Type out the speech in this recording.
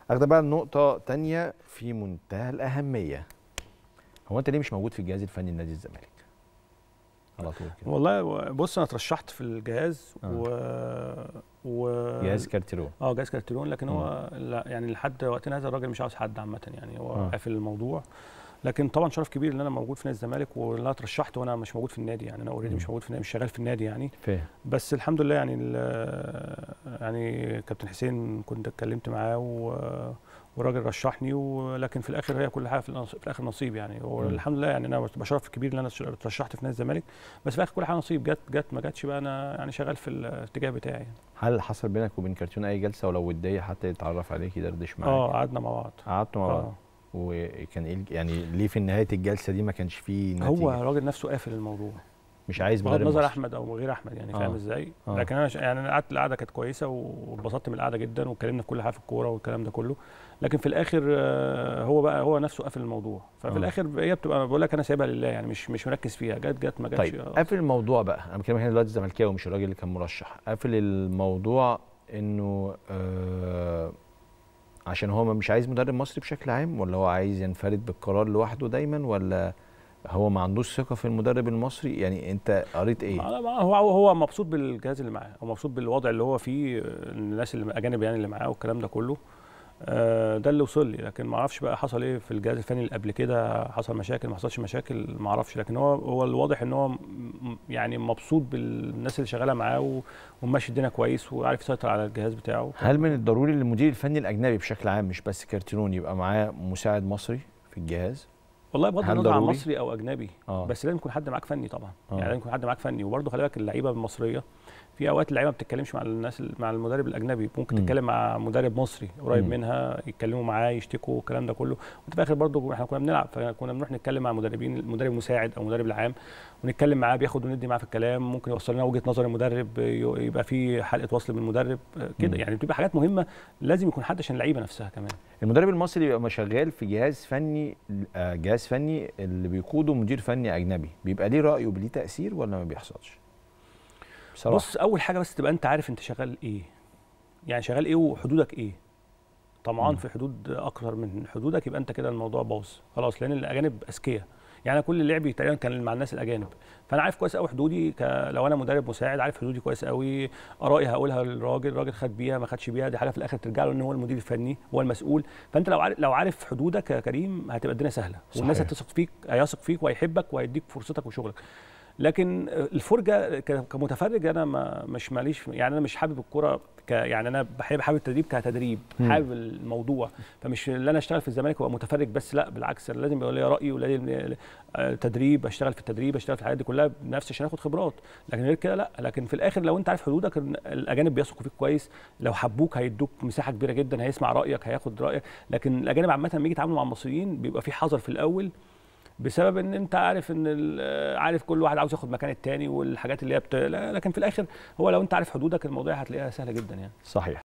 اخد بقى النقطه تانية في منتهى الاهميه هو انت ليه مش موجود في الجهاز الفني لنادي الزمالك على طول كده والله بص انا اترشحت في الجهاز آه. و و جهاز كارتيرون اه جهاز كارتيرون لكن هو لا يعني لحد وقتنا هذا الراجل مش عاوز حد عامه يعني هو آه. قافل الموضوع لكن طبعا شرف كبير ان انا موجود في نادي الزمالك وان انا اترشحت وانا مش موجود في النادي يعني انا اوريدي مم. مش موجود في النادي مش شغال في النادي يعني فاهم بس الحمد لله يعني ال- يعني كابتن حسين كنت اتكلمت معاه و- والراجل رشحني ولكن في الاخر هي كل حاجه في, النص- في الاخر نصيب يعني هو مم. الحمد لله يعني انا بشرف كبير ان انا اترشحت في نادي الزمالك بس في الاخر كل حاجه نصيب جت جت ما جاتش بقى انا يعني شغال في الاتجاه بتاعي يعني. هل حصل بينك وبين كارتيرون اي جلسه ولو وديه حتى يتعرف عليك يدردش معاك اه قعدنا مع بعض قعدتوا مع بعض اه وكان ايه الج- يعني ليه في نهايه الجلسه دي ما كانش فيه نتيجه هو الراجل نفسه قافل الموضوع مش عايز بغض مدرب النظر مصري. احمد او غير احمد يعني آه. فاهم ازاي آه. لكن انا ش... يعني انا قعدت القعده كانت كويسه واتبسطت من القعده جدا واتكلمنا في كل حاجه في الكوره والكلام ده كله لكن في الاخر آه، هو بقى هو نفسه قافل الموضوع ففي آه. الاخر هي بتبقى بقول لك انا سايبها لله يعني مش مش مركز فيها جت جت ما جاتش طيب آه. قافل الموضوع بقى انا بكلمك هنا دلوقتي زملكاوي مش الراجل اللي كان مرشح قافل الموضوع انه آه عشان هو مش عايز مدرب مصري بشكل عام ولا هو عايز ينفرد بالقرار لوحده دايما ولا هو ما عندوش ثقه في المدرب المصري يعني انت قريت ايه ما- ما- هو هو مبسوط بالجهاز اللي معاه هو مبسوط بالوضع اللي هو فيه آه، الناس اللي الاجانب يعني اللي معاه والكلام ده كله آه، ده اللي وصل لي لكن ما اعرفش بقى حصل ايه في الجهاز الفني اللي قبل كده حصل مشاكل ما حصلش مشاكل ما اعرفش لكن هو هو الواضح ان هو م- م- يعني مبسوط بالناس اللي شغاله معاه و- وماشي الدنيا كويس وعارف يسيطر على الجهاز بتاعه هل من الضروري للمدير الفني الاجنبي بشكل عام مش بس كارتيرون يبقى معاه مساعد مصري في الجهاز والله بغض هل النظر عن ضروري؟ مصري او اجنبي اه بس لازم يكون حد معاك فني طبعا آه. يعني لازم يكون حد معاك فني وبرضه خلي بالك اللعيبه المصريه في اوقات اللعيبه ما بتتكلمش مع الناس مع المدرب الاجنبي ممكن مم. تتكلم مع مدرب مصري قريب مم. منها يتكلموا معاه يشتكوا الكلام ده كله وفي الاخر برضه احنا كنا بنلعب فكنا بنروح نتكلم مع مدربين المدرب المساعد او المدرب العام ونتكلم معاه بياخد وندي معاه في الكلام ممكن يوصل لنا وجهه نظر المدرب ي- يبقى في حلقه وصل من المدرب آه، كده مم. يعني بتبقى حاجات مهمه لازم يكون حد عشان اللعيبه نفسها كمان المدرب المصري بيبقى شغال في جهاز فني آه، جهاز فني اللي بيقوده مدير فني اجنبي بيبقى ليه راي وليه تاثير ولا ما بيحصلش بصراحه بص اول حاجه بس تبقى انت عارف انت شغال ايه يعني شغال ايه وحدودك ايه طمعان مم. في حدود اكتر من حدودك يبقى انت كده الموضوع باظ خلاص لان الاجانب اذكياء يعني انا كل لعبي تقريبا كان مع الناس الاجانب فانا عارف كويس قوي حدودي ك... لو انا مدرب مساعد عارف حدودي كويس قوي ارائي هقولها للراجل الراجل خد بيها ما خدش بيها دي حاجه في الاخر ترجع له ان هو المدير الفني هو المسؤول فانت لو عارف لو عارف حدودك يا كريم هتبقى الدنيا سهله والناس صحيح. هتثق فيك هيثق فيك وهيحبك وهيديك فرصتك وشغلك لكن الفرجه ك- كمتفرج انا ما مش ماليش يعني انا مش حابب الكوره ك يعني انا بحب حابب التدريب كتدريب مم. حابب الموضوع فمش اللي انا اشتغل في الزمالك وابقى متفرج بس لا بالعكس أنا لازم يبقى ليا راي ولازم آه، تدريب اشتغل في التدريب اشتغل في الحاجات دي كلها بنفسي عشان اخد خبرات لكن غير كده لا لكن في الاخر لو انت عارف حدودك ال- الاجانب بيثقوا فيك كويس لو حبوك هيدوك مساحه كبيره جدا هيسمع رايك هياخد رايك لكن الاجانب عامه لما يجي يتعاملوا مع المصريين بيبقى في حذر في الاول بسبب ان انت عارف ان ال- عارف كل واحد عاوز ياخد مكان التاني والحاجات اللي هي بت... لا، لكن في الاخر هو لو انت عارف حدودك الموضوع هتلاقيها سهله جدا يعني صحيح